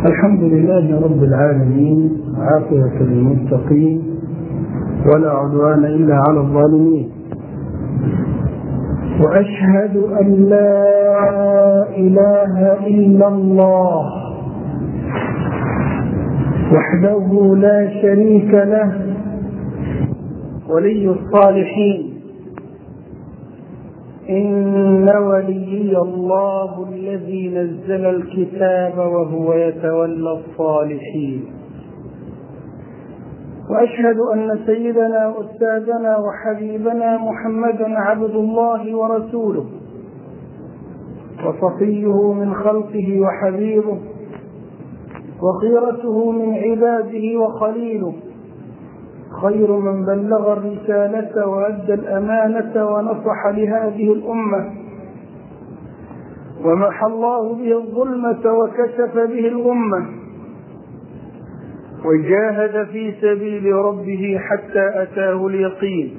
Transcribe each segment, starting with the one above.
الحمد لله رب العالمين عاقبة للمتقين ولا عدوان إلا على الظالمين وأشهد أن لا إله إلا الله وحده لا شريك له ولي الصالحين إن وليي الله الذي نزل الكتاب وهو يتولى الصالحين وأشهد أن سيدنا وأستاذنا وحبيبنا محمدا عبد الله ورسوله وصفيه من خلقه وحبيبه وخيرته من عباده وخليله خير من بلغ الرسالة وأدى الأمانة ونصح لهذه الأمة ومحى الله به الظلمة وكشف به الغمة وجاهد في سبيل ربه حتى أتاه اليقين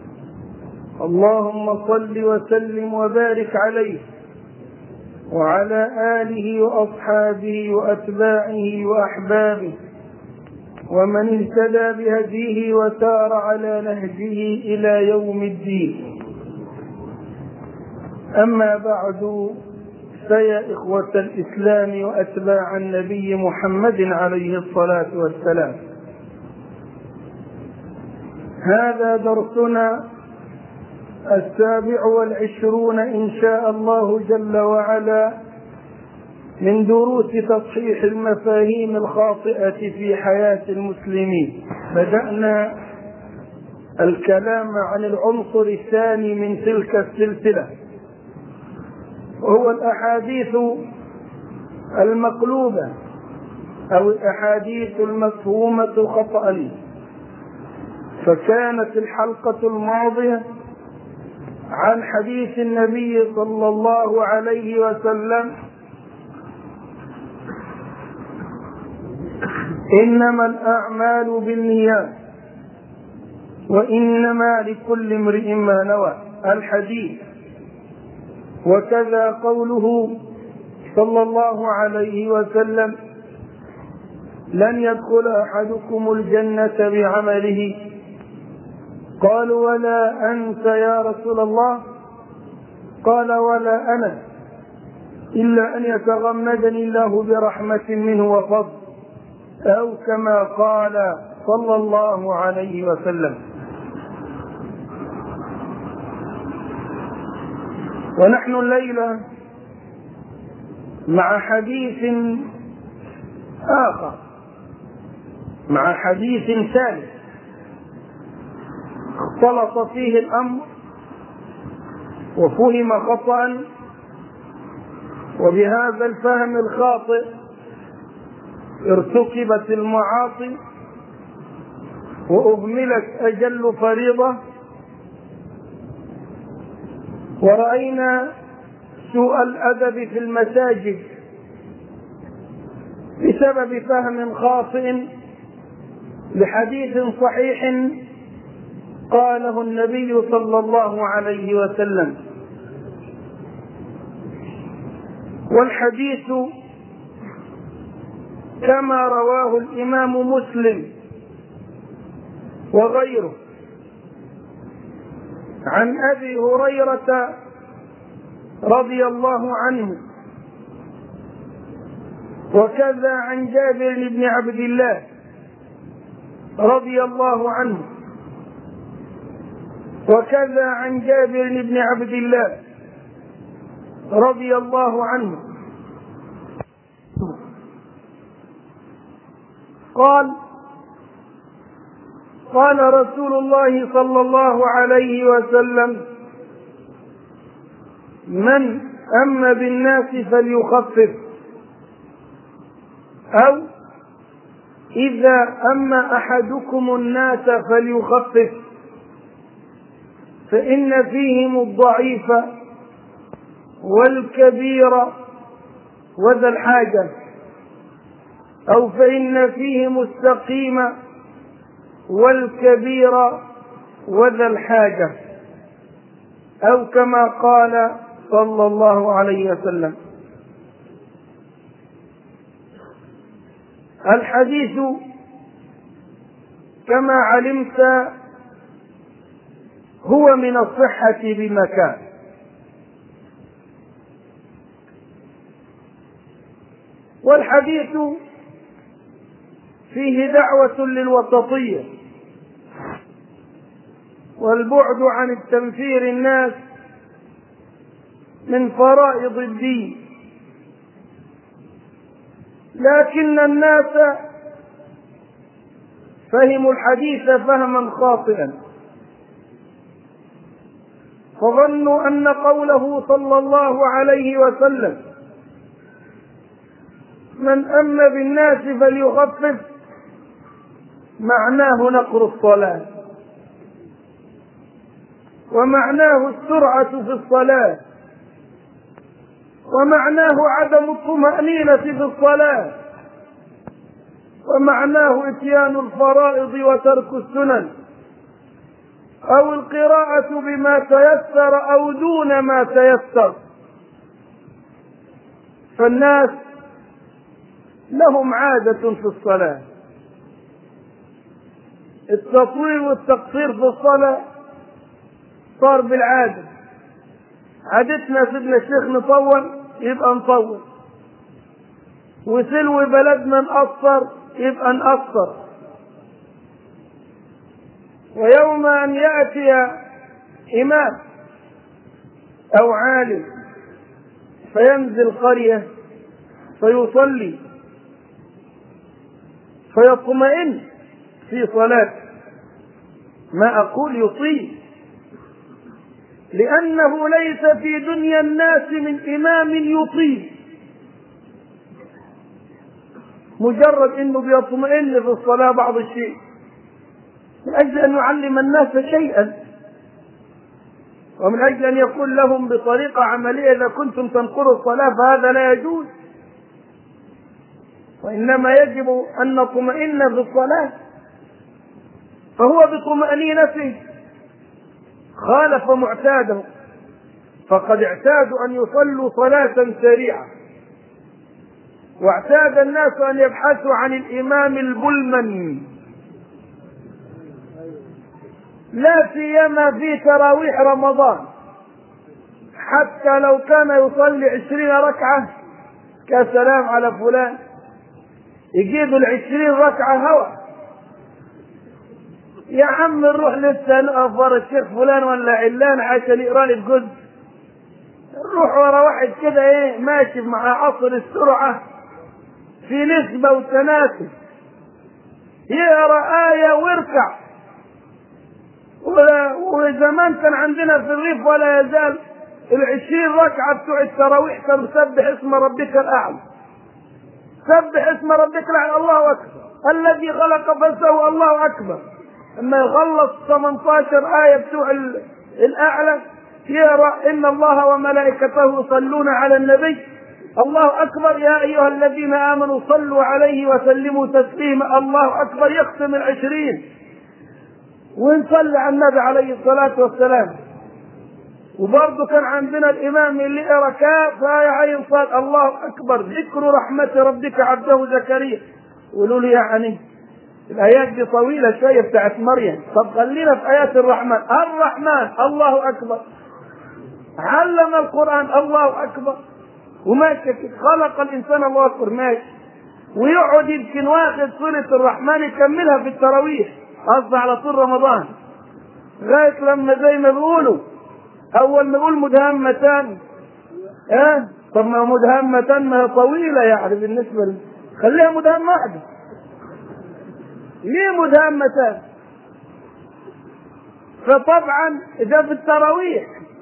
اللهم صل وسلم وبارك عليه وعلى آله وأصحابه وأتباعه وأحبابه ومن اهتدى بهديه وسار على نهجه إلى يوم الدين أما بعد فيا إخوة الإسلام وأتباع النبي محمد عليه الصلاة والسلام هذا درسنا السابع والعشرون إن شاء الله جل وعلا من دروس تصحيح المفاهيم الخاطئة في حياة المسلمين بدأنا الكلام عن العنصر الثاني من تلك السلسلة وهو الأحاديث المقلوبة أو الأحاديث المفهومة خطأ فكانت الحلقة الماضية عن حديث النبي صلى الله عليه وسلم إنما الأعمال بالنيات وإنما لكل امرئ ما نوى الحديث وكذا قوله صلى الله عليه وسلم لن يدخل أحدكم الجنة بعمله قالوا ولا أنت يا رسول الله قال ولا أنا إلا أن يتغمدني الله برحمة منه وفضل أو كما قال صلى الله عليه وسلم ونحن الليلة مع حديث آخر مع حديث ثالث اختلط فيه الأمر وفهم خطأ وبهذا الفهم الخاطئ ارتكبت المعاصي وأهملت أجل فريضة ورأينا سوء الأدب في المساجد بسبب فهم خاطئ لحديث صحيح قاله النبي صلى الله عليه وسلم والحديث كما رواه الإمام مسلم وغيره عن أبي هريرة رضي الله عنه وكذا عن جابر بن عبد الله رضي الله عنه وكذا عن جابر بن عبد الله رضي الله عنه قال قال رسول الله صلى الله عليه وسلم من أما بالناس فليخفف أو إذا أما أحدكم الناس فليخفف فإن فيهم الضعيف والكبير وذا الحاجة أو فإن فيهم السقيم والكبير وذا الحاجة أو كما قال صلى الله عليه وسلم الحديث كما علمت هو من الصحة بمكان والحديث فيه دعوة للوسطية والبعد عن التنفير الناس من فرائض الدين لكن الناس فهموا الحديث فهما خاطئا فظنوا ان قوله صلى الله عليه وسلم من أم بالناس فليخفف معناه نقر الصلاة ومعناه السرعة في الصلاة ومعناه عدم الطمأنينة في الصلاة ومعناه اتيان الفرائض وترك السنن أو القراءة بما تيسر أو دون ما تيسر فالناس لهم عادة في الصلاة التطويل والتقصير في الصلاة صار بالعادة عادتنا سيدنا الشيخ نطول يبقى نطول وسلو بلدنا نقصر يبقى نقصر ويوم أن يأتي إمام أو عالم فينزل قرية فيصلي فيطمئن في صلاته ما أقول يطيل لأنه ليس في دنيا الناس من إمام يطيل مجرد انه بيطمئن في الصلاه بعض الشيء من اجل ان يعلم الناس شيئا ومن اجل ان يقول لهم بطريقه عمليه اذا كنتم تنقروا الصلاه فهذا لا يجوز وانما يجب ان نطمئن في الصلاه فهو بطمانينته خالف معتاده فقد اعتادوا ان يصلوا صلاه سريعه واعتاد الناس ان يبحثوا عن الامام البلمن لا سيما في تراويح رمضان حتى لو كان يصلي عشرين ركعة كسلام على فلان يجيب العشرين ركعة هوى يا عم نروح لسه نقف ورا الشيخ فلان ولا علان عشان يقرا لي الجزء نروح ورا واحد كده ايه ماشي مع عصر السرعه في نسبة وتناسب يقرا آية ويركع وزمان كان عندنا في الريف ولا يزال العشرين ركعة بتوع التراويح كان سبح اسم ربك الأعلى سبح اسم ربك الأعلى الله أكبر الذي خلق فسوى الله أكبر لما يخلص 18 آية بتوع الأعلى يقرأ إن الله وملائكته يصلون على النبي الله أكبر يا أيها الذين آمنوا صلوا عليه وسلموا تسليما الله أكبر يختم العشرين ونصلي على النبي عليه الصلاة والسلام وبرضه كان عندنا الإمام اللي يقرا كاف آية عين صاد الله أكبر ذكر رحمة ربك عبده زكريا قولوا لي يعني الآيات دي طويلة شوية بتاعت مريم طب خلينا في آيات الرحمن الرحمن الله أكبر علم القرآن الله أكبر وماشي خلق الانسان الله اكبر ماشي ويقعد يمكن واخد سوره الرحمن يكملها في التراويح قصدي على طول رمضان لغايه لما زي ما بيقولوا اول ما يقول مدهمتان ها أه؟ طب ما مدهمتان ما هي طويله يعني بالنسبه لي خليها مدهمه واحده ليه مدهمتان فطبعا ده في التراويح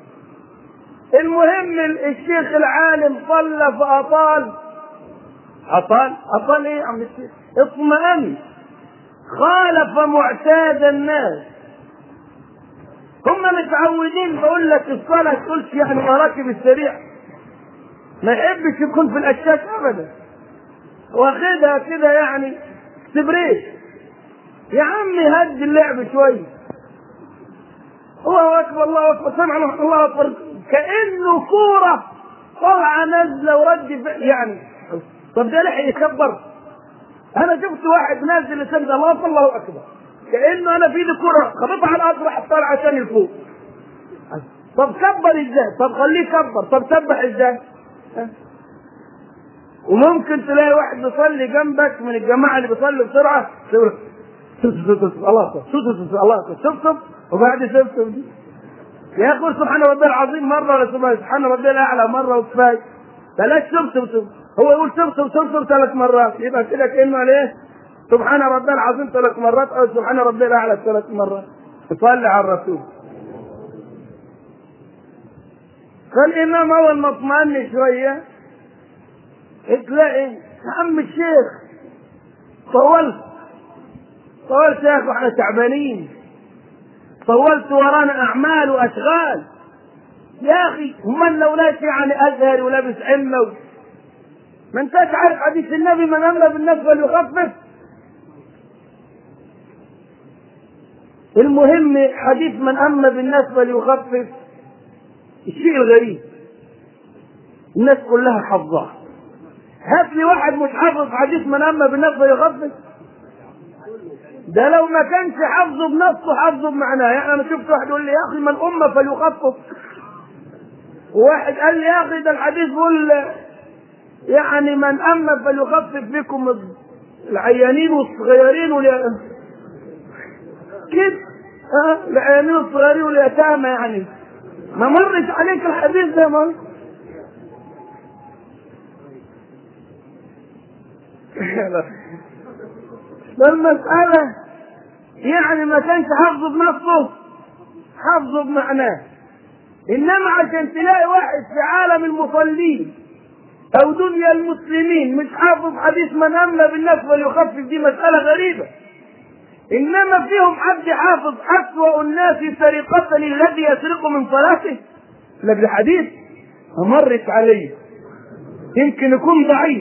المهم الشيخ العالم صلى فأطال أطال أطال إيه يا عم الشيخ اطمئن خالف معتاد الناس هم متعودين بقول لك الصلاة تقولش يعني مراكب السريع ما يحبش يكون في الأشياء أبدا واخدها كده يعني تبريش يا عمي هد اللعب شوية الله أكبر الله أكبر سمع الله أكبر كانه كوره طالعه نازله ورد يعني طب ده لحق يكبر انا شفت واحد نازل يسجد الله الله اكبر كانه انا في ايدي كره خبطها على الارض راح طالع عشان الفوق طب كبر ازاي طب خليه يكبر طب سبح ازاي ها؟ وممكن تلاقي واحد بيصلي جنبك من الجماعه اللي بيصلي بسرعه تقول الله اكبر الله اكبر سبسب وبعد سبسب دي يا اخي سبحان ربي العظيم مره ولا سبحان ربي الاعلى مره وكفايه بلاش سبسب هو يقول سبسب سبسب ثلاث مرات يبقى كده كانه عليه سبحان ربي العظيم ثلاث مرات او سبحان ربي الاعلى ثلاث مرات تصلي على الرسول فالامام اول ما اطمئن شويه تلاقي يا عم الشيخ طولت طولت يا اخي احنا تعبانين طولت ورانا اعمال واشغال يا اخي هم لو ناس يعني ازهر ولابس عمه ما انتش عارف حديث النبي من امر بالناس فليخفف المهم حديث من أما بالناس فليخفف الشيء الغريب الناس كلها حفظاه هات لي واحد مش حافظ حديث من أما بالناس فليخفف ده لو ما كانش حافظه بنصه حافظه بمعناه يعني انا شفت واحد يقول لي يا اخي من امه فليخفف وواحد قال لي يا اخي ده الحديث بيقول يعني من اما فليخفف بكم العيانين والصغيرين واليا كده اه العيانين الصغيرين واليتامى يعني ما مرش عليك الحديث ده ما فالمسألة يعني ما كانش حافظه بنفسه حافظه بمعناه انما عشان تلاقي واحد في عالم المصلين او دنيا المسلمين مش حافظ حديث من املى بالناس فليخفف دي مسألة غريبة انما فيهم حد حافظ اسوأ الناس سرقة الذي يسرق من صلاته لك ده حديث مرت عليه يمكن يكون ضعيف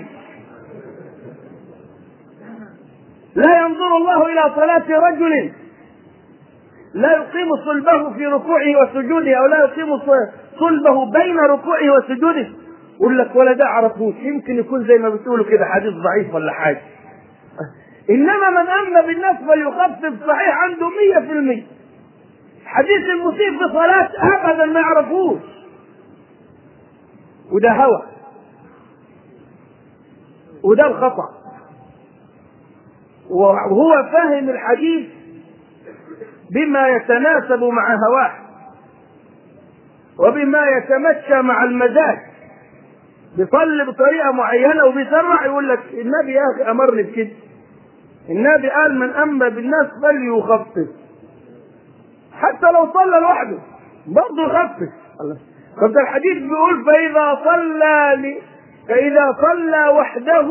لا ينظر الله الى صلاة رجل لا يقيم صلبه في ركوعه وسجوده او لا يقيم صلبه بين ركوعه وسجوده يقول لك ولا ده عرفوش يمكن يكون زي ما بتقولوا كده حديث ضعيف ولا حاجه انما من امن بالناس فليخفف صحيح عنده مية في المية حديث المسيء في صلاة ابدا ما يعرفوش وده هوى وده الخطأ وهو فاهم الحديث بما يتناسب مع هواه وبما يتمشى مع المزاج بيصلي بطريقه معينه وبيسرع يقول لك النبي يا اخي امرني بكده النبي قال من اما بالناس فليخفف حتى لو صلى لوحده برضه يخفف طب ده الحديث بيقول فاذا صلى ل... فاذا صلى وحده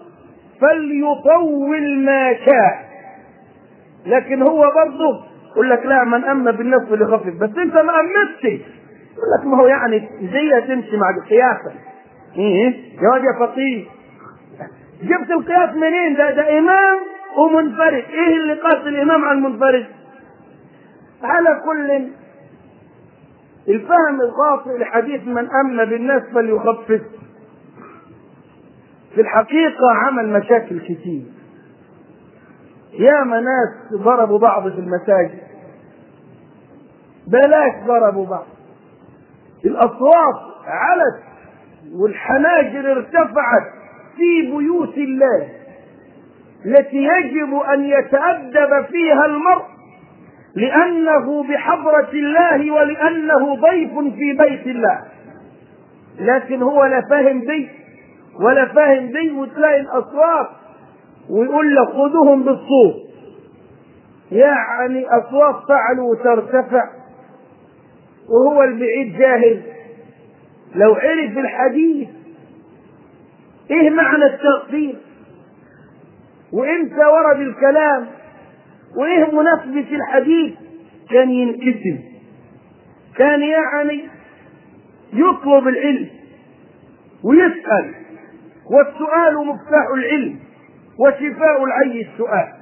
فليطول ما شاء لكن هو برضه يقول لك لا من اما بالناس فليخفف بس انت ما امنتش يقول لك ما هو يعني زي تمشي مع القياسه ايه يا واد يا فقيه جبت القياس منين ده ده امام ومنفرد ايه اللي قاس الامام عن المنفرد على كل الفهم الخاطئ لحديث من أمن بالناس فليخفف في الحقيقة عمل مشاكل كتير ياما ناس ضربوا بعض في المساجد بلاش ضربوا بعض الأصوات علت والحناجر ارتفعت في بيوت الله التي يجب أن يتأدب فيها المرء لأنه بحضرة الله ولأنه ضيف في بيت الله لكن هو لا فاهم دي ولا فاهم دي وتلاقي الأصوات ويقول لك خذوهم بالصوت يعني أصوات تعلو وترتفع وهو البعيد جاهل لو عرف الحديث ايه معنى التغفير وامتى ورد الكلام وايه مناسبة الحديث كان ينكتم كان يعني يطلب العلم ويسأل والسؤال مفتاح العلم وشفاء العي السؤال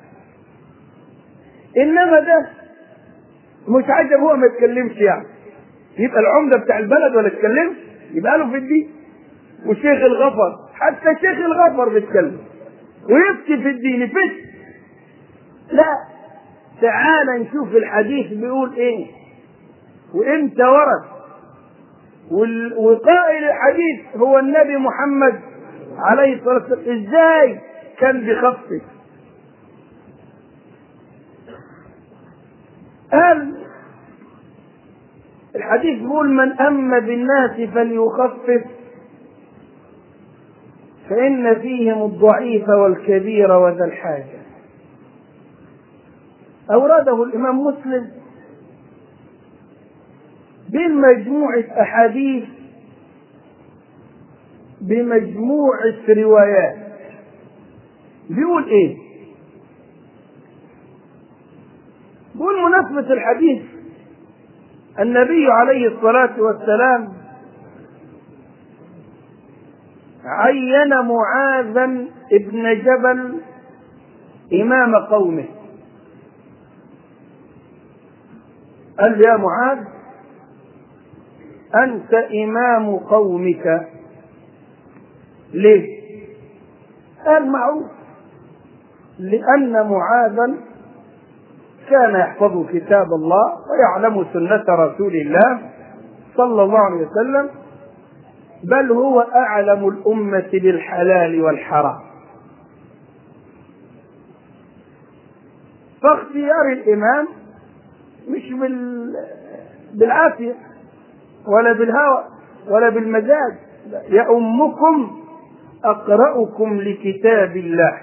انما ده مش عجب هو ما يتكلمش يعني يبقى العمده بتاع البلد ولا يتكلمش يبقى له في الدين والشيخ الغفر حتى الشيخ الغفر بيتكلم ويفتي في الدين فتي لا تعال نشوف الحديث بيقول ايه وامتى ورد وقائل الحديث هو النبي محمد عليه الصلاه والسلام ازاي كان بيخفف قال الحديث بيقول من أما بالناس فليخفف فإن فيهم الضعيف والكبير وذا الحاجة أورده الإمام مسلم بمجموعة أحاديث بمجموعة روايات بيقول إيه؟ بيقول مناسبة الحديث النبي عليه الصلاة والسلام عين معاذا ابن جبل إمام قومه قال يا معاذ أنت إمام قومك ليه؟ قال معروف لأن معاذا كان يحفظ كتاب الله ويعلم سنة رسول الله صلى الله عليه وسلم بل هو أعلم الأمة بالحلال والحرام فاختيار الإمام مش بال... بالعافية ولا بالهوى ولا بالمزاج يأمكم أقرأكم لكتاب الله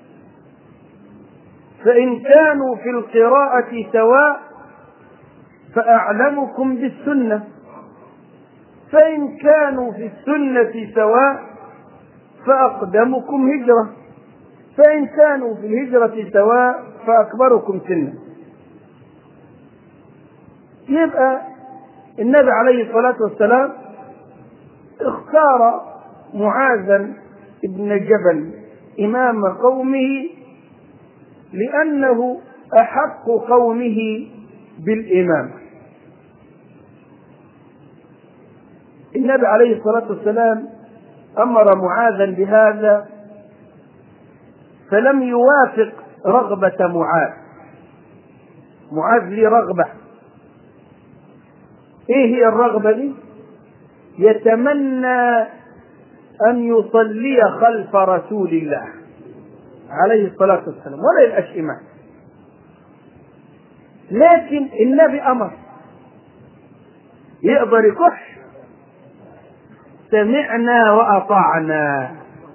فإن كانوا في القراءة سواء فأعلمكم بالسنة فإن كانوا في السنة سواء فأقدمكم هجرة فإن كانوا في الهجرة سواء فأكبركم سنا يبقى النبي عليه الصلاة والسلام اختار معاذا ابن جبل إمام قومه لأنه أحق قومه بالإمامة النبي عليه الصلاة والسلام أمر معاذا بهذا فلم يوافق رغبة معاذ معاذ لي رغبة ايه هي الرغبة دي يتمنى ان يصلي خلف رسول الله عليه الصلاة والسلام ولا يبقاش إمام لكن النبي أمر يقدر يكح سمعنا وأطعنا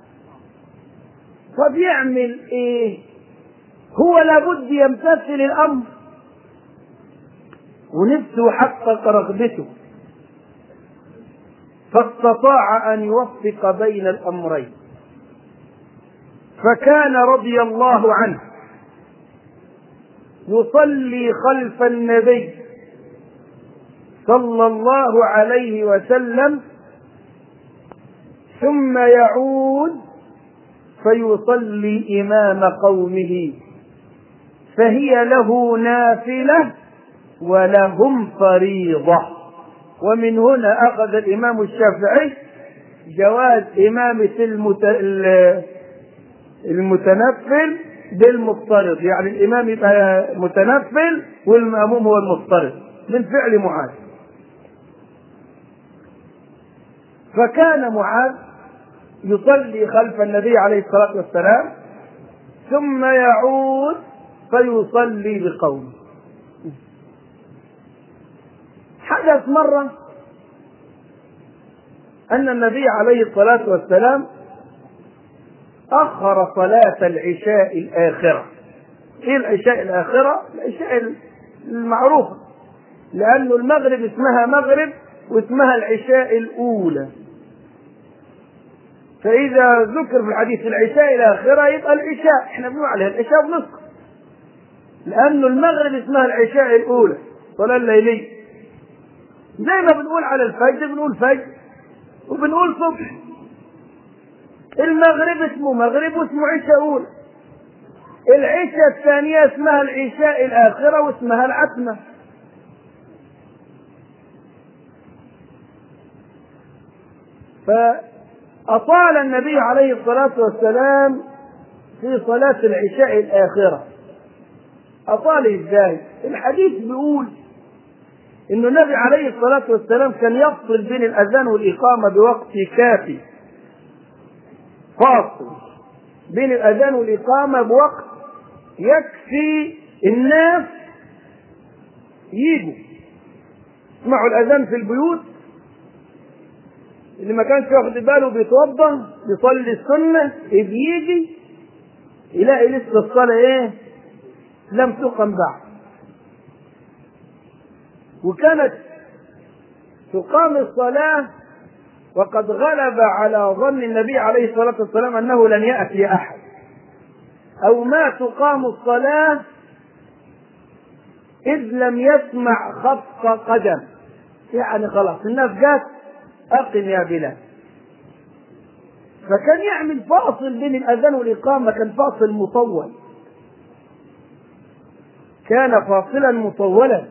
طب يعمل إيه هو لابد يمتثل الأمر ونفسه حقق رغبته فاستطاع أن يوفق بين الأمرين فكان رضي الله عنه يصلي خلف النبي صلى الله عليه وسلم ثم يعود فيصلي امام قومه فهي له نافله ولهم فريضه ومن هنا اخذ الامام الشافعي جواز امامه المت... المتنفل بالمضطرد يعني الامام يبقى متنفل والماموم هو المضطرد من فعل معاذ فكان معاذ يصلي خلف النبي عليه الصلاه والسلام ثم يعود فيصلي بقومه حدث مره ان النبي عليه الصلاه والسلام أخر صلاة العشاء الآخرة إيه العشاء الآخرة؟ العشاء المعروفة لأنه المغرب اسمها مغرب واسمها العشاء الأولى فإذا ذكر في الحديث العشاء الآخرة يبقى العشاء احنا بنقول عليها العشاء بنسكت لأنه المغرب اسمها العشاء الأولى صلاة الليلية زي ما بنقول على الفجر بنقول فجر وبنقول صبح المغرب اسمه مغرب واسمه عشاء أولى العشاء الثانية اسمها العشاء الآخرة واسمها العتمة فأطال النبي عليه الصلاة والسلام في صلاة العشاء الآخرة أطال إزاي؟ الحديث بيقول إنه النبي عليه الصلاة والسلام كان يفصل بين الأذان والإقامة بوقت كافي فاصل بين الأذان والإقامة بوقت يكفي الناس يجوا يسمعوا الأذان في البيوت اللي ما كانش واخد باله بيتوضا بيصلي السنة بيجي يلاقي لسه الصلاة ايه؟ لم تقم بعد وكانت تقام الصلاة وقد غلب على ظن النبي عليه الصلاة والسلام أنه لن يأتي أحد أو ما تقام الصلاة إذ لم يسمع خفق قدم يعني خلاص الناس جات أقم يا بلال فكان يعمل فاصل بين الأذان والإقامة كان فاصل مطول كان فاصلا مطولا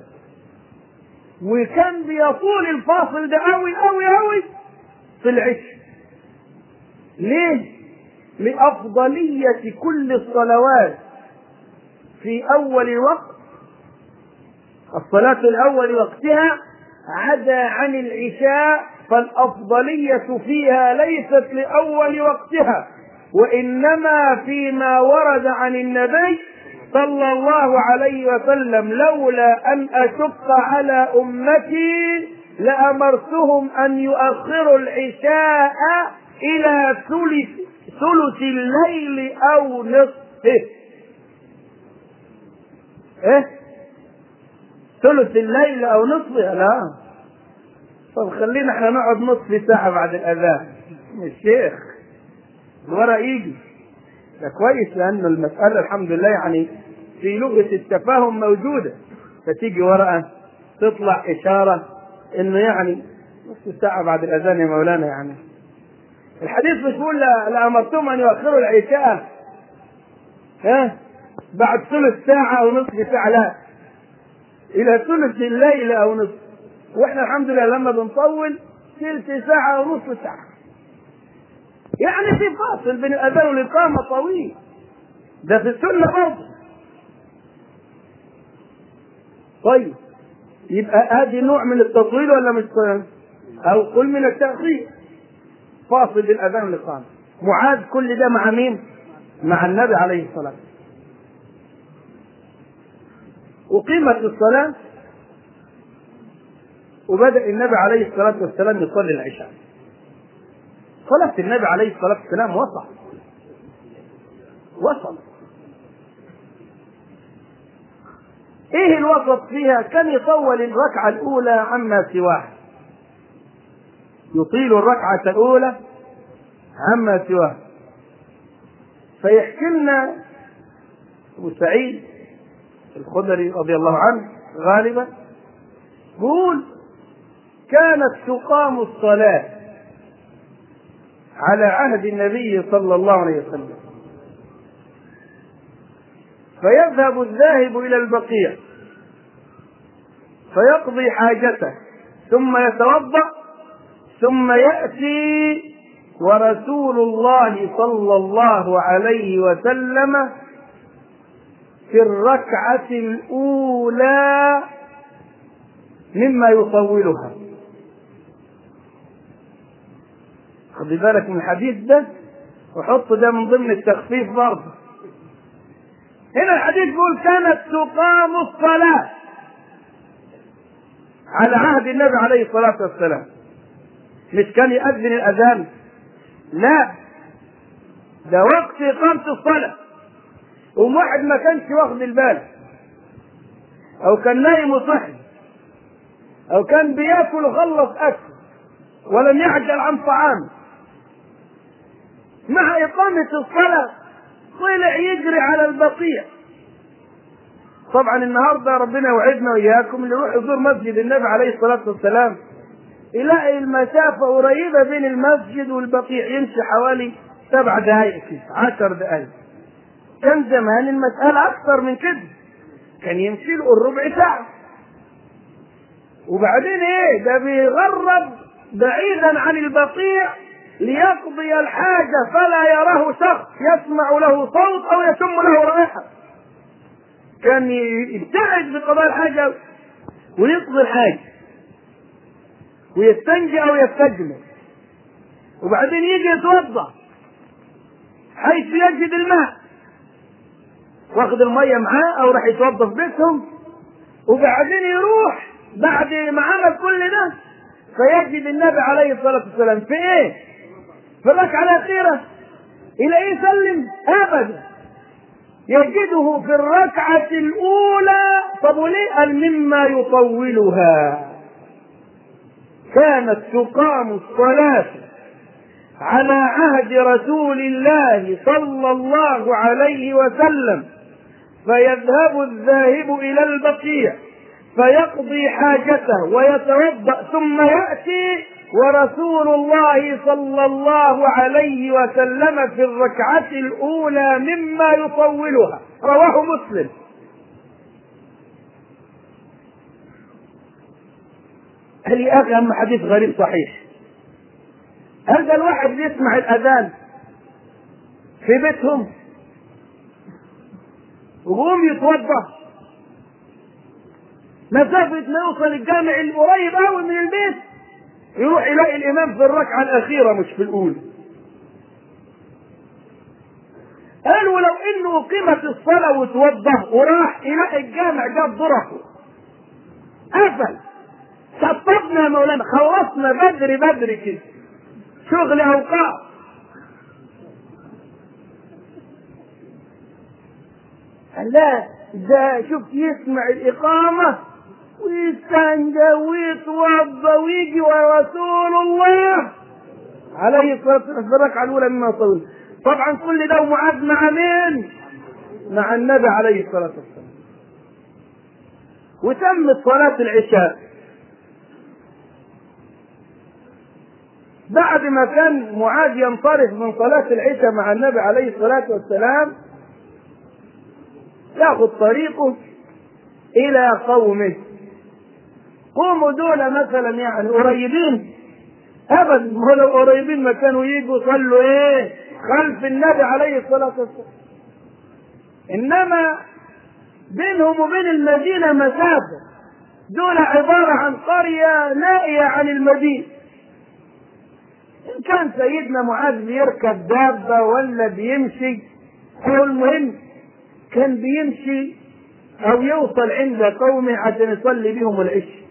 وكان بيطول الفاصل ده قوي قوي قوي في العشاء ليه لأفضلية كل الصلوات في أول وقت الصلاة الأول وقتها عدا عن العشاء فالأفضلية فيها ليست لأول وقتها وإنما فيما ورد عن النبي صلى الله عليه وسلم لولا أن أشق على أمتي لأمرتهم أن يؤخروا العشاء إلى ثلث ثلث الليل أو نصفه إيه؟ ثلث الليل أو نصفه لا طب خلينا احنا نقعد نصف ساعة بعد الأذان الشيخ الورق يجي ده كويس لأن المسألة الحمد لله يعني في لغة التفاهم موجودة فتيجي ورقة تطلع إشارة إنه يعني نصف ساعة بعد الأذان يا مولانا يعني الحديث مش بيقول لأمرتهم أن يؤخروا العشاء ها بعد ثلث ساعة أو نصف ساعة لا إلى ثلث الليل أو نصف وإحنا الحمد لله لما بنطول ثلث ساعة أو نصف ساعة يعني في فاصل بين الأذان والإقامة طويل ده في السنة برضه طيب يبقى هذه نوع من التطويل ولا مش أو قل من التأخير فاصل بين الأذان والإقامة معاذ كل ده مع مين؟ مع النبي عليه الصلاة والسلام أقيمت الصلاة وبدأ النبي عليه الصلاة والسلام يصلي العشاء صلاة النبي عليه الصلاة والسلام وسط وسط ايه الوسط فيها كان يطول الركعة الأولى عما سواها يطيل الركعة الأولى عما سواها فيحكي لنا أبو سعيد الخدري رضي الله عنه غالبا يقول كانت تقام الصلاة على عهد النبي صلى الله عليه وسلم فيذهب الذاهب إلى البقيع فيقضي حاجته ثم يتوضأ ثم يأتي ورسول الله صلى الله عليه وسلم في الركعة الأولى مما يطولها خلي بالك من الحديث ده وحط ده من ضمن التخفيف برضه هنا الحديث بيقول كانت تقام الصلاة على عهد النبي عليه الصلاة والسلام مش كان يأذن الأذان لا ده وقت إقامة الصلاة وواحد ما كانش واخد البال أو كان نايم وصحي أو كان بياكل وخلص أكل ولم يعجل عن طعام مع إقامة الصلاة طلع يجري على البقيع طبعا النهارده ربنا يوعدنا واياكم اللي يروح يزور مسجد النبي عليه الصلاه والسلام يلاقي المسافه قريبه بين المسجد والبقيع يمشي حوالي سبع دقائق كده عشر دقائق كان زمان المسألة أكثر من كده كان يمشي له الربع ساعة وبعدين إيه ده بيغرب بعيدا عن البقيع ليقضي الحاجة فلا يراه شخص يسمع له صوت أو يشم له رائحة كان يبتعد بقضاء الحاجة ويقضي الحاجة ويستنجي أو يستجمل وبعدين يجي يتوضأ حيث يجد الماء واخد المية معاه أو راح يتوضأ في بيتهم وبعدين يروح بعد ما عمل كل ده فيجد النبي عليه الصلاة والسلام في ايه؟ في الركعة الأخيرة إلى يسلم أبدا يجده في الركعة الأولى طب وليه؟ قال مما يطولها كانت تقام الصلاة على عهد رسول الله صلى الله عليه وسلم فيذهب الذاهب إلى البقيع فيقضي حاجته ويتوضأ ثم يأتي ورسول الله صلى الله عليه وسلم في الركعة الأولى مما يطولها رواه مسلم قال يا أخي أهم حديث غريب صحيح هذا الواحد يسمع الأذان في بيتهم ويقوم يتوضأ مسافة ما يوصل الجامع القريب قوي من البيت يروح يلاقي الإمام في الركعة الأخيرة مش في الأولى قال ولو انه اقيمت الصلاه وتوضا وراح يلاقي الجامع جاب ضرفه قفل شطبنا يا مولانا خلصنا بدري بدري كده شغل اوقات قال لا ده شوف يسمع الاقامه ويستنجى ويتوضا ويجي ورسول الله عليه الصلاه والسلام في الركعه الاولى مما طول طبعا كل ده ومعاد مع مين؟ مع النبي عليه الصلاه والسلام وتمت صلاه العشاء بعد ما كان معاذ ينصرف من صلاة العشاء مع النبي عليه الصلاة والسلام ياخذ طريقه إلى قومه قوموا دول مثلا يعني قريبين أبدا ما لو قريبين ما كانوا يجوا يصلوا إيه خلف النبي عليه الصلاة والسلام إنما بينهم وبين المدينة مسافة دول عبارة عن قرية نائية عن المدينة إن كان سيدنا معاذ بيركب دابة ولا بيمشي هو المهم كان بيمشي أو يوصل عند قومه عشان يصلي بهم العشاء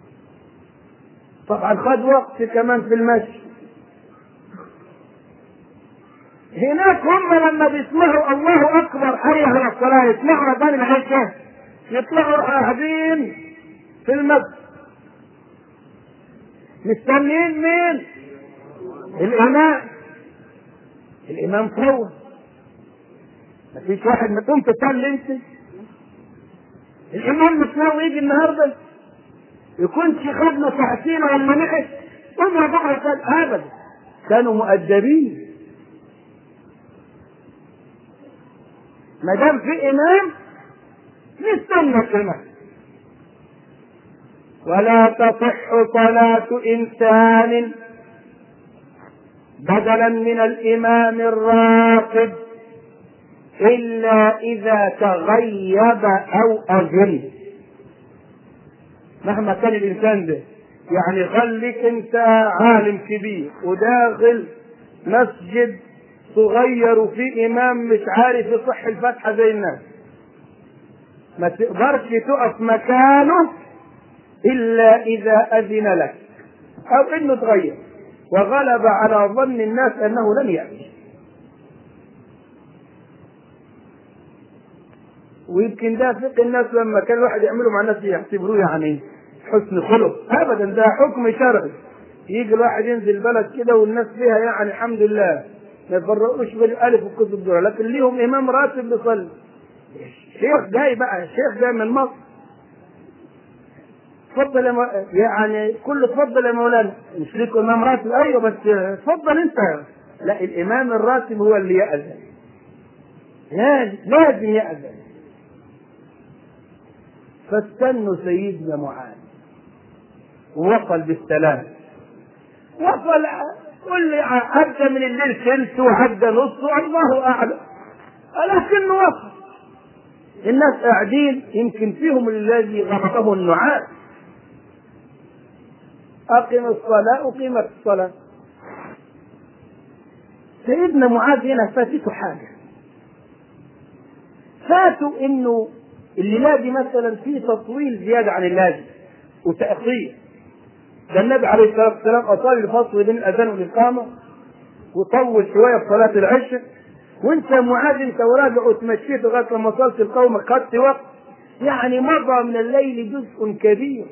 طبعا خد وقت كمان في المشي هناك هم لما بيسمعوا الله اكبر حي على الصلاه يسمعوا اذان العشاء يطلعوا قاعدين في المسجد مستنيين مين؟ الامام الامام فوق مفيش واحد ما تقوم تصلي انت الامام مش ناوي يجي النهارده يكونش خدنا ساعتين ولا نقص قوم بقى ابدا كانوا مؤدبين ما دام في امام نستنى الامام ولا تصح صلاة إنسان بدلا من الإمام الراقب إلا إذا تغيب أو أجل مهما كان الإنسان ده يعني خليك أنت عالم كبير وداخل مسجد صغير وفي إمام مش عارف يصح الفاتحة زي الناس ما تقدرش تقف مكانه إلا إذا أذن لك أو إنه تغير وغلب على ظن الناس أنه لن يأتي ويمكن ده فقه الناس لما كان الواحد يعمله مع الناس يعتبروه يعني حسن خلق ابدا ده حكم شرعي يجي الواحد ينزل بلد كده والناس فيها يعني الحمد لله ما يفرقوش بين الالف والكتب دول لكن ليهم امام راتب بيصلي شيخ جاي بقى شيخ جاي من مصر تفضل يا مو... يعني كل تفضل يا مولانا مش ليك امام راتب ايوه بس تفضل انت لا الامام الراتب هو اللي يأذن لازم لازم يأذن فاستنوا سيدنا معاذ ووصل بالسلام وصل قل لي عدى من الليل ثلث وعدى نص الله اعلم ولكنه وصل الناس قاعدين يمكن فيهم الذي غرقه النعاس أقم الصلاة أقيمت الصلاة سيدنا معاذ هنا فاتته حاجة فاتوا انه الليلة دي مثلا في تطويل زيادة عن اللازم وتأخير ده النبي عليه الصلاة والسلام أطال الفصل بين الأذان والإقامة وطول شوية في صلاة العشاء وأنت يا معاذ أنت وراجع وتمشيت لغاية لما وصلت القوم خدت وقت يعني مضى من الليل جزء كبير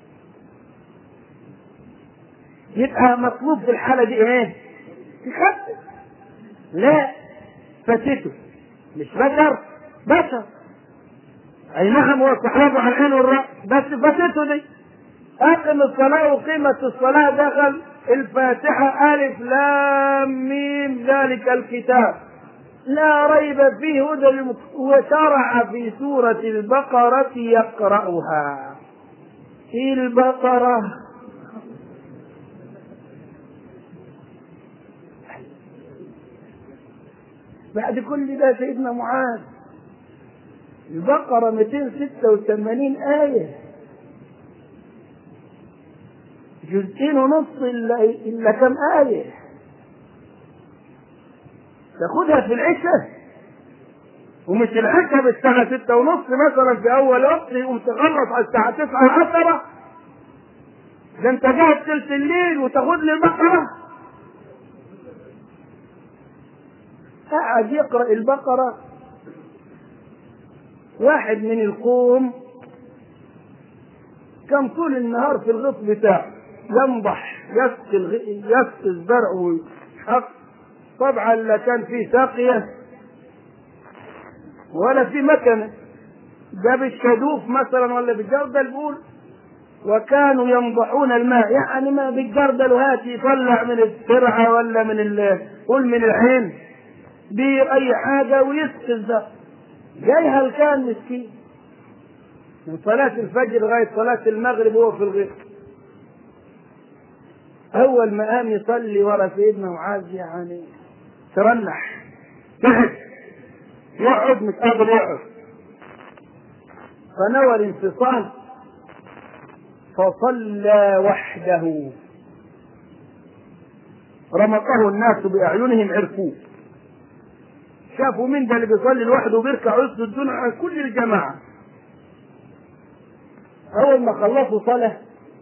يبقى مطلوب في الحالة دي إيه؟ تخفف لا فاتته مش بشر بشر اي نعم هو صحابه على العين والراس بس فاتته دي اقم الصلاه وقيمه الصلاه دخل الفاتحه الف لام ميم ذلك الكتاب لا ريب فيه هدى للمت- وشرع في سوره البقره يقراها في البقره بعد كل ده سيدنا معاذ البقرة 286 آية جزئين ونص إلا, إلا كم آية تاخدها في العشاء ومش العشاء بالساعة ستة ونص مثلا في أول وقت يقوم تخلص على الساعة تسعة عشرة ده أنت قاعد تلت الليل وتاخد لي البقرة قاعد يقرأ البقرة واحد من القوم كان طول النهار في الغط بتاعه ينضح يسقي الغ- يسقي الزرع ويحق طبعا لا كان في ساقية ولا في مكنة ده بالشدوف مثلا ولا بالجردل بيقول وكانوا ينضحون الماء يعني ما بالجردل وهات يطلع من الترعة ولا من ال- قول من العين بير اي حاجة ويسقي الزرع جاي هلكان مسكين من صلاة الفجر لغاية صلاة المغرب وهو في الغيط أول ما قام يصلي ورا سيدنا معاذ يعني ترنح تعب يقعد مش قادر يقعد فنوى الانفصال فصلى وحده رمقه الناس بأعينهم عرفوه شافوا مين ده اللي بيصلي لوحده وبيركع ويسجد دون عن كل الجماعة أول ما خلصوا صلاة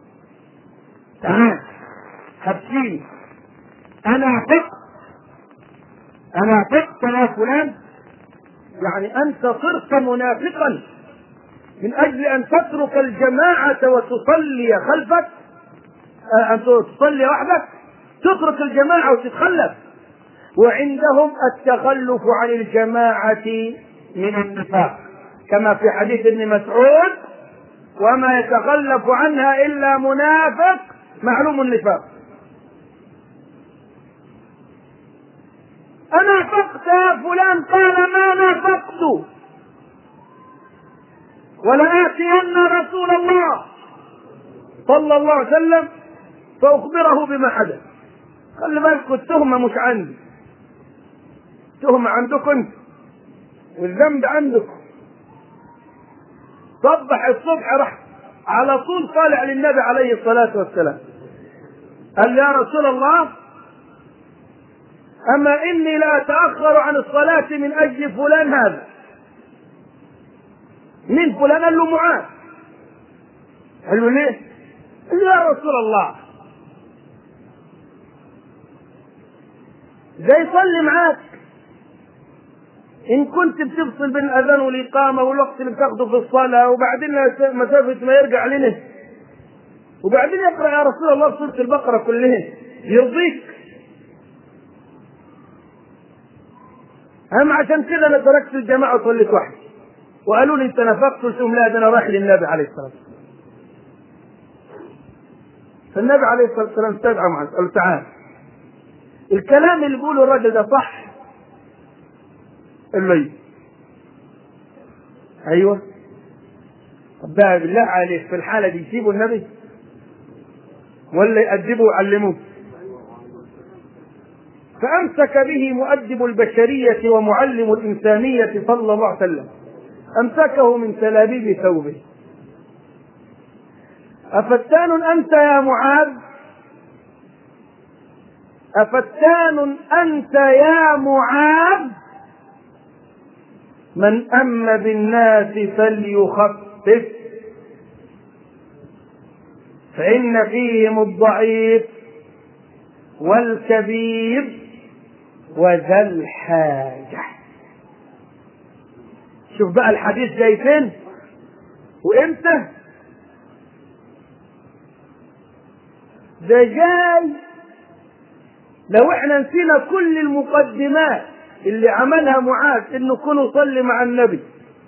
تعال هبكيني أنا اعتقت أنا اعتقت يا فلان يعني أنت صرت منافقا من أجل أن تترك الجماعة وتصلي خلفك آه، أن تصلي وحدك تترك الجماعة وتتخلف وعندهم التخلف عن الجماعة من النفاق كما في حديث ابن مسعود وما يتخلف عنها إلا منافق معلوم النفاق أنا نافقت يا فلان قال ما نافقت ولآتين رسول الله صلى الله عليه وسلم فأخبره بما حدث خلي بالك التهمة مش عندي التهمة عندكم انت والذنب عندكم صبح الصبح راح على طول طالع للنبي عليه الصلاة والسلام قال يا رسول الله أما إني لا أتأخر عن الصلاة من أجل فلان هذا من فلان قال له معاذ قال له ليه؟ قال له يا رسول الله ده يصلي معاك إن كنت بتفصل بين الأذان والإقامة والوقت اللي بتاخده في الصلاة وبعدين مسافة ما يرجع لنا وبعدين يقرأ يا رسول الله سورة البقرة كلها يرضيك أما عشان كده أنا تركت الجماعة وصليت وحدي وقالوا لي أنت نفقت قلت لهم لا ده أنا رايح للنبي عليه الصلاة والسلام فالنبي عليه الصلاة والسلام استدعى معه قال له تعال الكلام اللي بيقوله الراجل ده صح قال له ايوه ايوه طب بقى بالله عليك في الحالة دي يسيبوا النبي ولا يأدبوا ويعلموه فأمسك به مؤدب البشرية ومعلم الإنسانية صلى الله عليه وسلم أمسكه من تلابيب ثوبه أفتان أنت يا معاذ أفتان أنت يا معاذ من أم بالناس فليخفف فإن فيهم الضعيف والكبير وذا الحاجة شوف بقى الحديث جاي فين وامتى ده جاي لو احنا نسينا كل المقدمات اللي عملها معاذ انه كن يصلي مع النبي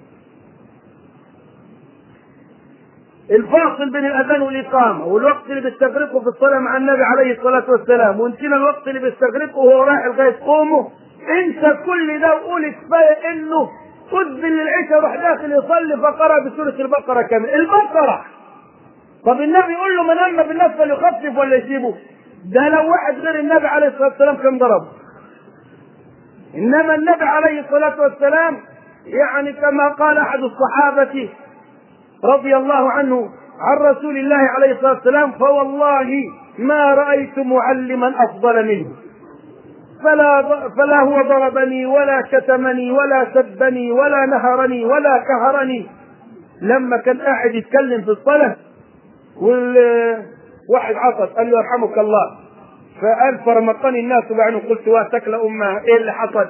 الفاصل بين الاذان والاقامه والوقت اللي بيستغرقه في الصلاه مع النبي عليه الصلاه والسلام ونسينا الوقت اللي بيستغرقه وهو رايح لغايه قومه انسى كل ده وقول كفايه انه اذن للعشاء وراح داخل يصلي فقرا بسوره البقره كامل البقره طب النبي يقول له من اما بالناس فليخفف ولا يسيبه ده لو واحد غير النبي عليه الصلاه والسلام كان ضربه انما النبي عليه الصلاه والسلام يعني كما قال احد الصحابه رضي الله عنه عن رسول الله عليه الصلاه والسلام فوالله ما رايت معلما افضل منه فلا فلا هو ضربني ولا شتمني ولا سبني ولا نهرني ولا كهرني لما كان قاعد يتكلم في الصلاه والواحد عطس قال له يرحمك الله فقال فرمقني الناس بعينه قلت واتكل امها ايه اللي حصل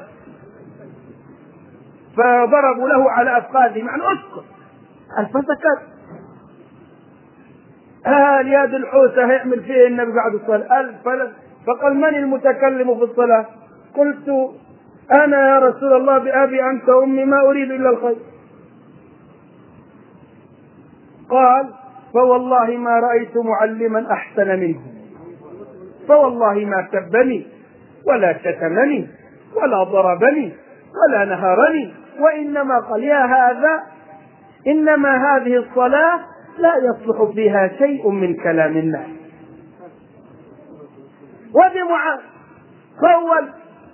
فضربوا له على افخاذه معنى اسكت قال فسكت قال يا ذي الحوسه هيعمل فيه النبي بعد الصلاه قال فل- فقال من المتكلم في الصلاه قلت انا يا رسول الله بابي انت وامي ما اريد الا الخير قال فوالله ما رايت معلما احسن منه فوالله ما سبني ولا شتمني ولا ضربني ولا نهرني وانما قال يا هذا انما هذه الصلاه لا يصلح فيها شيء من كلام الناس وادي معاذ فول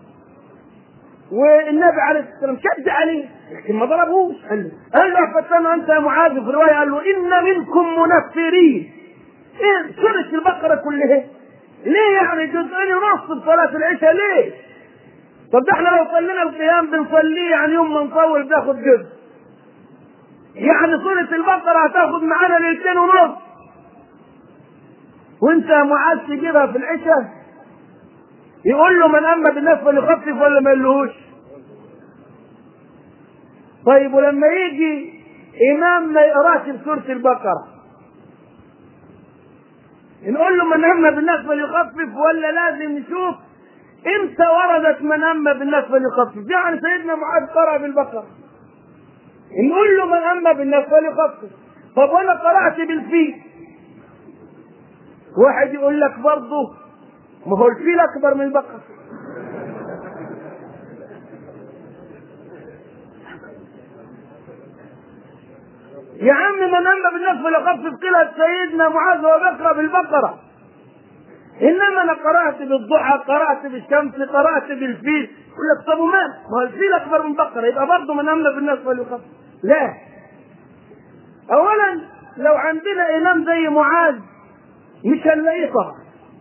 والنبي عليه الصلاه والسلام شد عليه لكن ما ضربوش قال له فتن انت يا معاذ في روايه قال له ان منكم منفرين ايه سوره البقره كلها ليه يعني جزئين ونص بصلاه العشاء ليه؟ طب ده احنا لو صلينا القيام بنصليه يعني يوم ما نطول بناخد جزء يعني سورة البقرة هتاخد معانا ليلتين ونص وانت يا معاذ تجيبها في العشاء يقول له من اما بالناس فليخفف ولا ما يقولهوش طيب ولما يجي امام ما يقراش بسورة البقرة نقول له من اما بالناس فليخفف ولا لازم نشوف امتى وردت من اما بالناس فليخفف يعني سيدنا معاذ قرأ بالبقرة نقول له من اما بالناس فليخفف طب وانا قرأت بالفيل واحد يقول لك برضه ما هو الفيل اكبر من البقرة يا عم من اما بالناس فليخفف قيل سيدنا معاذ وهو بيقرا بالبقره انما انا قرات بالضحى قرات بالشمس قرات بالفيل يقول لك طب ومال ما هو الفيل اكبر من البقره يبقى برضه من اما بالناس فليخفف لا اولا لو عندنا امام زي معاذ مش هنلاقيه طبعا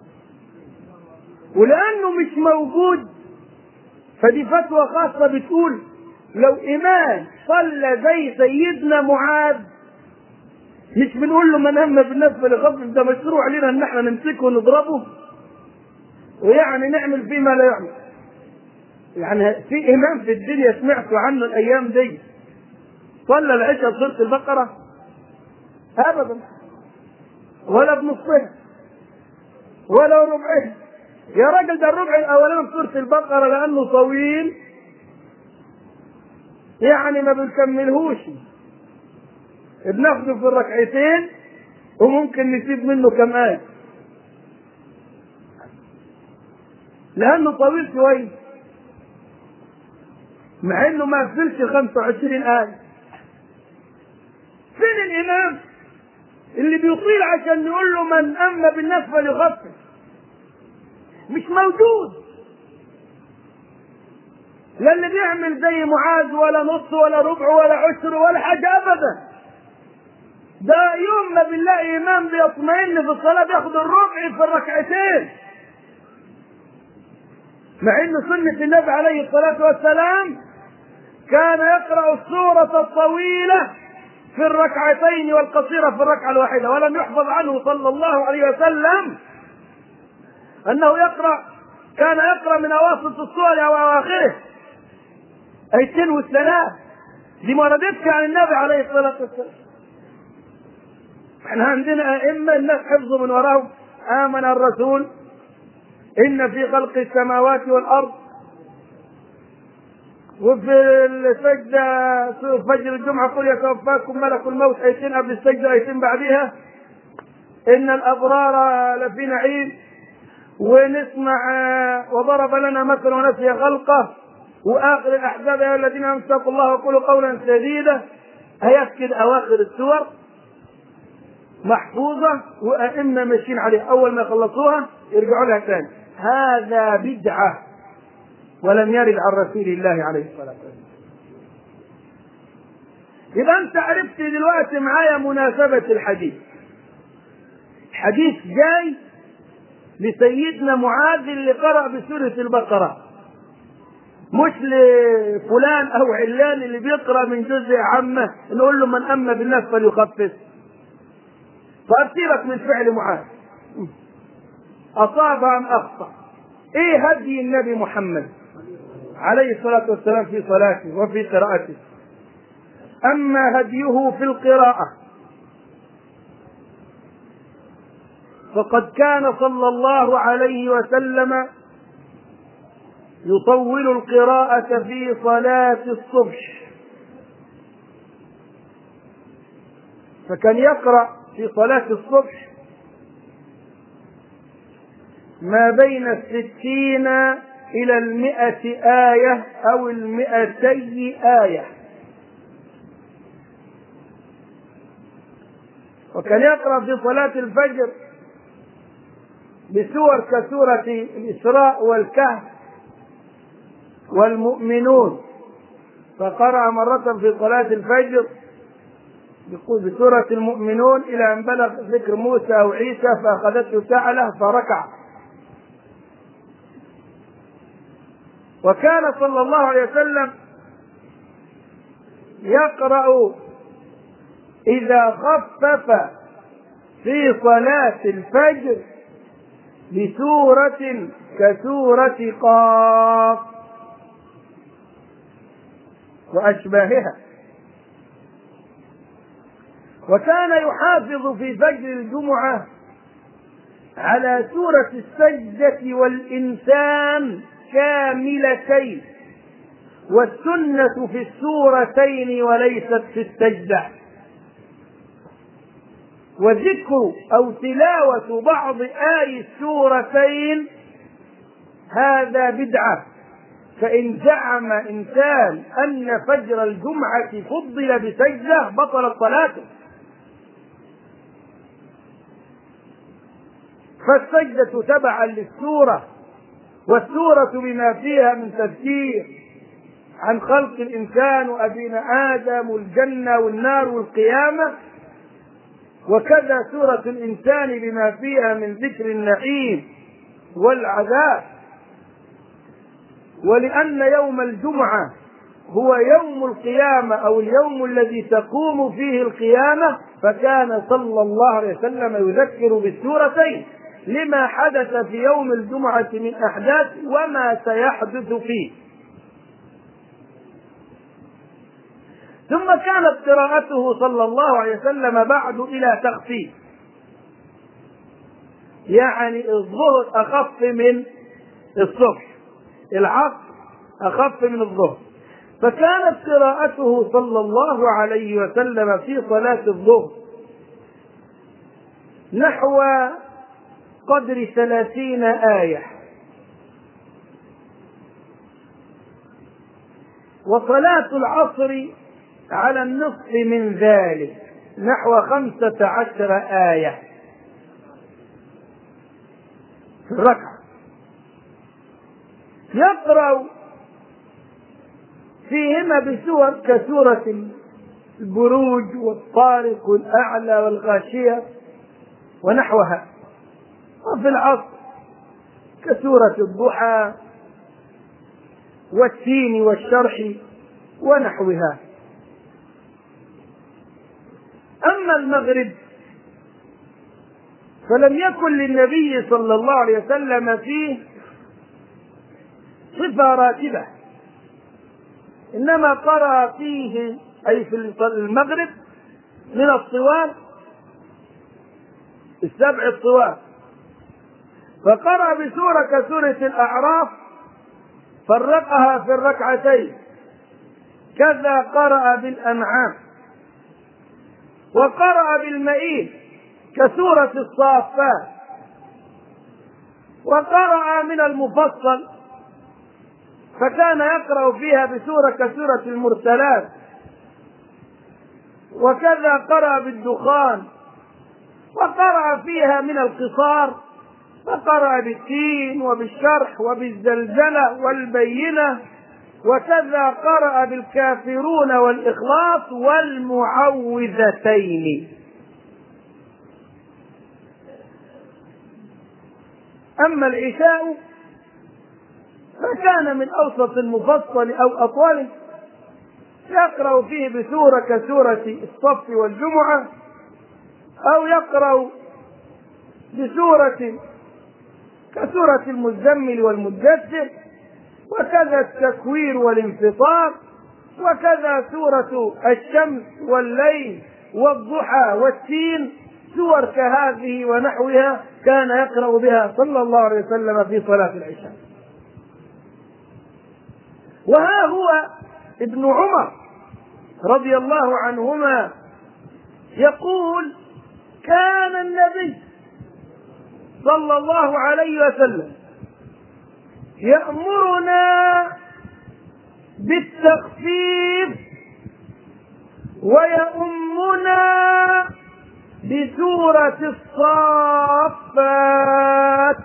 ولانه مش موجود فدي فتوى خاصه بتقول لو امام صلى زي سيدنا معاذ مش بنقول له من هم بالناس فليخفف ده مشروع لنا ان احنا نمسكه ونضربه ويعني نعمل فيه ما لا يعمل يعني في امام في الدنيا سمعتوا عنه الايام دي صلى العشاء بسوره البقره ابدا ولا بنصها ولا ربعها يا راجل ده الربع الاولاني بسوره البقره لانه طويل يعني ما بنكملهوش بناخده في الركعتين وممكن نسيب منه كم آية لأنه طويل شوية مع إنه ما يقفلش 25 آية فين الإمام اللي بيطيل عشان يقول له من أما بالناس فليخفف مش موجود لا اللي بيعمل زي معاذ ولا نص ولا ربع ولا عشر ولا حاجة أبدا ده يوم ما بنلاقي إمام بيطمئن في الصلاة بياخد الربع في الركعتين مع إن سنة النبي عليه الصلاة والسلام كان يقرأ السورة الطويلة في الركعتين والقصيرة في الركعة الواحدة ولم يحفظ عنه صلى الله عليه وسلم أنه يقرأ كان يقرأ من أواسط السور أو أواخره أيتين والثلاث دي ما وردتش عن النبي عليه الصلاة والسلام احنا عندنا أئمة الناس حفظوا من وراهم آمن الرسول إن في خلق السماوات والأرض وفي السجدة فجر الجمعة قل يتوفاكم ملك الموت آيتين قبل السجدة آيتين بعدها إن الأبرار لفي نعيم ونسمع وضرب لنا مثلا ونسي خلقه واخر الاحزاب يا الذين امسكوا الله وقولوا قولا سديدا ايات كده اواخر السور محفوظه وائمه ماشيين عليها اول ما يخلصوها يرجعوا لها ثاني هذا بدعه ولم يرد عن رسول الله عليه الصلاه والسلام يبقى انت عرفت دلوقتي معايا مناسبه الحديث الحديث جاي لسيدنا معاذ اللي قرأ بسورة البقرة مش لفلان أو علان اللي بيقرأ من جزء عامة نقول له من أما بالناس فليخفف فأسيبك من فعل معاذ أصاب أم أخطأ إيه هدي النبي محمد عليه الصلاة والسلام في صلاته وفي قراءته أما هديه في القراءة فقد كان صلى الله عليه وسلم يطول القراءة في صلاة الصبح فكان يقرأ في صلاة الصبح ما بين الستين إلى المئة آية أو المئتي آية وكان يقرأ في صلاة الفجر بسور كسورة الإسراء والكهف والمؤمنون فقرأ مرة في صلاة الفجر يقول بسورة المؤمنون إلى أن بلغ ذكر موسى أو عيسى فأخذته سعلة فركع وكان صلى الله عليه وسلم يقرأ إذا خفف في صلاة الفجر بسورة كسورة قاف وأشباهها وكان يحافظ في فجر الجمعة على سورة السجدة والإنسان كاملتين والسنة في السورتين وليست في السجدة وذكر أو تلاوة بعض آي السورتين هذا بدعة فإن زعم إنسان أن فجر الجمعة فضل بسجدة بطلت صلاته فالسجدة تبعا للسورة والسورة بما فيها من تذكير عن خلق الإنسان وأبينا آدم والجنة والنار والقيامة وكذا سورة الإنسان بما فيها من ذكر النعيم والعذاب ولأن يوم الجمعة هو يوم القيامة أو اليوم الذي تقوم فيه القيامة فكان صلى الله عليه وسلم يذكر بالسورتين لما حدث في يوم الجمعة من أحداث وما سيحدث فيه ثم كانت قراءته صلى الله عليه وسلم بعد إلى تخفيف يعني الظهر أخف من الصبح العصر أخف من الظهر فكانت قراءته صلى الله عليه وسلم في صلاة الظهر نحو قدر ثلاثين آية وصلاة العصر على النصف من ذلك نحو خمسة عشر آية في الركعة يقرأ فيهما بسور كسورة البروج والطارق والأعلى والغاشية ونحوها وفي العصر كسورة الضحى والتين والشرح ونحوها أما المغرب فلم يكن للنبي صلى الله عليه وسلم فيه صفة راتبة إنما قرأ فيه أي في المغرب من الطوال السبع الطوال فقرأ بسورة كسورة الأعراف فرقها في الركعتين كذا قرأ بالأنعام وقرأ بالمئين كسورة الصافات وقرأ من المفصل فكان يقرأ فيها بسورة كسورة المرسلات وكذا قرأ بالدخان وقرأ فيها من القصار فقرأ بالتين وبالشرح وبالزلزلة والبينة وكذا قرأ بالكافرون والإخلاص والمعوذتين أما العشاء فكان من أوسط المفصل أو أطوله يقرأ فيه بسورة كسورة الصف والجمعة أو يقرأ بسورة كسورة المزمل والمدثر وكذا التكوير والانفطار وكذا سورة الشمس والليل والضحى والتين سور كهذه ونحوها كان يقرأ بها صلى الله عليه وسلم في صلاة العشاء وها هو ابن عمر رضي الله عنهما يقول كان النبي صلى الله عليه وسلم يأمرنا بالتخفيف ويؤمنا بسورة الصافات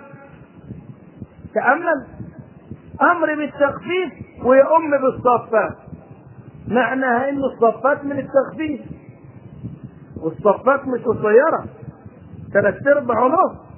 تأمل أمر بالتخفيف ويؤم بالصفات معناها إن الصفات من التخفيف والصفات مش قصيرة ثلاث أرباع ونص